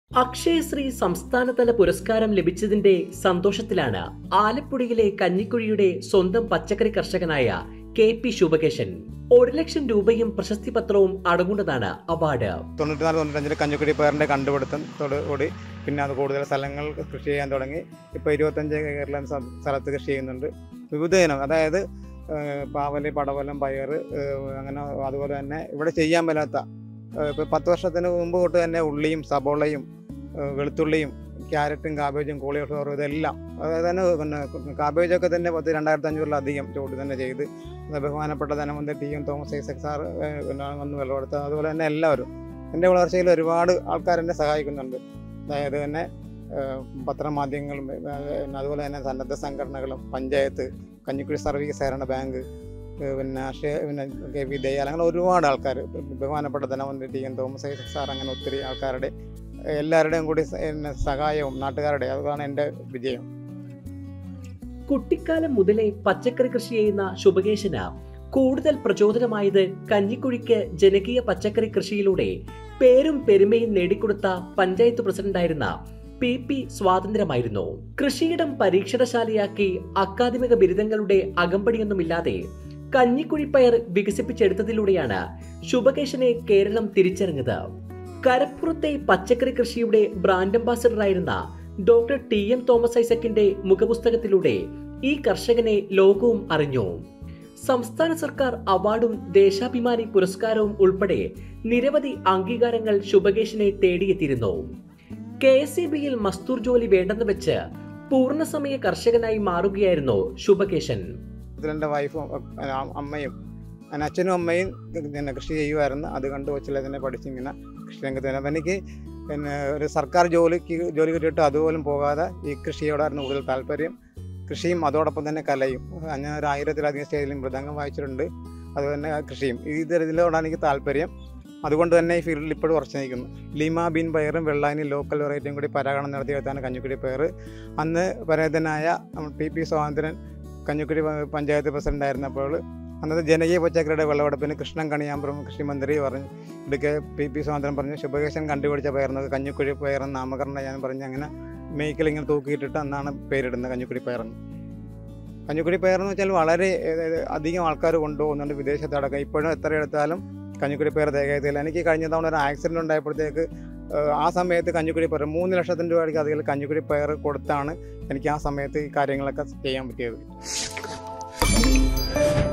അക്ഷയശ്രീ സംസ്ഥാനതല പുരസ്കാരം ലഭിച്ചതിന്റെ സന്തോഷത്തിലാണ് ആലപ്പുഴയിലെ കഞ്ഞിക്കുഴിയുടെ സ്വന്തം പച്ചക്കറി കർഷകനായ കെ പി ശുഭകേശൻ ഒരു ലക്ഷം രൂപയും പ്രശസ്തി പത്രവും അടങ്ങുന്നതാണ് അവാർഡ് തൊണ്ണൂറ്റിനാല് തൊണ്ണൂറ്റഞ്ചിൽ കഞ്ഞിക്കുടി പയറിൻ്റെ കണ്ടുപിടുത്തത്തോടുകൂടി പിന്നെ അത് കൂടുതൽ സ്ഥലങ്ങൾ കൃഷി ചെയ്യാൻ തുടങ്ങി ഇപ്പോൾ ഇരുപത്തഞ്ച് കേരളം സ്ഥലത്ത് കൃഷി ചെയ്യുന്നുണ്ട് വിവിധ ഇനം അതായത് ഏഹ്, പാവല് പടവലം പയർ ഏഹ്, അങ്ങനെ അതുപോലെ തന്നെ ഇവിടെ ചെയ്യാൻ മേലാത്ത ഇപ്പോൾ പത്ത് വർഷത്തിന് മുമ്പ് തൊട്ട് തന്നെ ഉള്ളിയും സബോളയും ഏഹ്, വെളുത്തുള്ളിയും ക്യാരറ്റും കാബേജും കോളിഫ്ലവറും ഇതെല്ലാം അതായത് തന്നെ പിന്നെ കാബേജൊക്കെ തന്നെ പത്ത് രണ്ടായിരത്തി അഞ്ഞൂറിലധികം ചോട്ട് തന്നെ ചെയ്ത് അത് ബഹുമാനപ്പെട്ട ധനമന്ത്രി T M Thomas Isaac sir ഏഹ്, പിന്നെ വന്ന് വിളവെടുത്ത അതുപോലെ തന്നെ എല്ലാവരും എൻ്റെ വളർച്ചയിൽ ഒരുപാട് ആൾക്കാർ എന്നെ സഹായിക്കുന്നുണ്ട് അതായത് തന്നെ ഏഹ്, പത്രമാധ്യമങ്ങളും ഏഹ്, പിന്നെ അതുപോലെ തന്നെ സന്നദ്ധ സംഘടനകളും പഞ്ചായത്ത് കഞ്ഞിക്കുഴി സർവീസ് സഹകരണ ബാങ്ക് ഏഹ്, പിന്നെ അക്ഷയ പിന്നെ കെ വി ദയാൽ അങ്ങനെ ഒരുപാട് ആൾക്കാർ ബഹുമാനപ്പെട്ട ധനമന്ത്രി T N Thomas Isaac sir അങ്ങനെ ഒത്തിരി ആൾക്കാരുടെ ഏഹ്, എല്ലാവരുടെയും കൂടി സ- എന്നെ സഹായവും നാട്ടുകാരുടെ അതാണ് എൻ്റെ വിജയം കുട്ടിക്കാലം മുതലേ പച്ചക്കറി കൃഷി ചെയ്യുന്ന ശുഭകേശന് കൂടുതൽ പ്രചോദനമായത് കഞ്ഞിക്കുഴിക്ക് ജനകീയ പച്ചക്കറി കൃഷിയിലൂടെ പേരും പെരുമയും നേടിക്കൊടുത്ത പഞ്ചായത്ത് പ്രസിഡന്റായിരുന്ന പി പി സ്വാതന്ത്ര്യമായിരുന്നു കൃഷിയിടം പരീക്ഷണശാലയാക്കി അക്കാദമിക ബിരുദങ്ങളുടെ അകമ്പടിയൊന്നുമില്ലാതെ കഞ്ഞിക്കുഴിപ്പയർ വികസിപ്പിച്ചെടുത്തതിലൂടെയാണ് ശുഭകേശനെ കേരളം തിരിച്ചറിഞ്ഞത് കരപ്പുറത്തെ പച്ചക്കറി കൃഷിയുടെ ബ്രാൻഡ് അംബാസഡറായിരുന്ന ഡോക്ടർ ടി എം തോമസ് ഐസക്കിന്റെ മുഖപുസ്തകത്തിലൂടെ ഈ കർഷകനെ ലോകവും അറിഞ്ഞു സംസ്ഥാന സർക്കാർ അവാർഡും ദേശാഭിമാനി പുരസ്കാരവും ഉൾപ്പെടെ നിരവധി അംഗീകാരങ്ങൾ ശുഭകേശിനെ തേടിയെത്തിയിരുന്നു കെ എസ് ഇ ബിയിൽ മസ്തൂർ ജോലി വേണ്ടെന്ന് വെച്ച് പൂർണ്ണസമയ കർഷകനായി മാറുകയായിരുന്നു ശുഭകേശൻ എൻ്റെ വൈഫും അഹ് അ- അമ്മയും ഞാൻ അച്ഛനും അമ്മയും പിന്നെ കൃഷി ചെയ്യുമായിരുന്നു അത് കണ്ട് കൊച്ചിലെ തന്നെ പഠിച്ചിങ്ങനെ കൃഷി രംഗത്ത് തന്നെ അപ്പം എനിക്ക് പിന്നെ ഒരു സർക്കാർ ജോലിക്ക് ജോലി കിട്ടിയിട്ട് അതുപോലും പോകാതെ ഈ കൃഷിയോടായിരുന്നു കൂടുതൽ താല്പര്യം കൃഷിയും അതോടൊപ്പം തന്നെ കലയും ഞാൻ ഒരു ആയിരത്തിലധികം സ്റ്റേജിലും മൃദംഗം വായിച്ചിട്ടുണ്ട് അതുപോലെ തന്നെ കൃഷിയും ഇത് ഇതിലോടാണ് എനിക്ക് താല്പര്യം അതുകൊണ്ട് തന്നെ ഈ ഫീൽഡിൽ ഇപ്പോഴും ഉറച്ചു നിൽക്കുന്നു ലിമ ബീൻ പയറും വെള്ളാനി ലോക്കൽ വെറൈറ്റിയും കൂടി പരാഗണം നടത്തിയെടുത്താണ് കഞ്ഞിക്കുടി പയർ അന്ന് പരേതനായ ടി പി സ്വാതന്ത്ര്യൻ കഞ്ഞിക്കുടി പ- പഞ്ചായത്ത് പ്രസിഡന്റ് ആയിരുന്നപ്പോൾ അന്നത്തെ ജനകീയ പച്ചക്കറിയുടെ വിളവെടുപ്പിന് കൃഷ്ണൻ കണിയാമ്പുറം കൃഷിമന്ത്രി പറഞ്ഞു ഇടുക്കെ പി പി സ്വാതന്ത്ര്യം പറഞ്ഞു ശുഭകേശൻ കണ്ടുപിടിച്ച പയർന്നത് കഞ്ഞിക്കുഴി പയറെന്ന് നാമകരണം ഞാൻ പറഞ്ഞ് അങ്ങനെ മേക്കിൽ ഇങ്ങനെ തൂക്കിയിട്ടിട്ട് അന്നാണ് പേരിടുന്നത് കഞ്ഞിക്കുടി പയറെന്ന് കഞ്ഞിക്കുടി പയറെന്ന് വെച്ചാൽ വളരെ ഏഹ്, അധികം ആൾക്കാർ കൊണ്ടുപോകുന്നുണ്ട് വിദേശത്തടക്കം ഇപ്പോഴും എത്ര എടുത്താലും കഞ്ഞിക്കുടി പയർ തികയത്തില്ല എനിക്ക് കഴിഞ്ഞ തവണ ഒരു ആക്സിഡൻറ്റ് ഉണ്ടായപ്പോഴത്തേക്ക് ഏഹ്, ആ സമയത്ത് കഞ്ഞിക്കുടി പയർ മൂന്ന് ലക്ഷത്തിൻ്റെ രൂപയ്ക്ക് അധികം കഞ്ഞിക്കുടി പയർ കൊടുത്താണ് എനിക്ക് ആ സമയത്ത് ഈ കാര്യങ്ങളൊക്കെ ചെയ്യാൻ പറ്റിയത്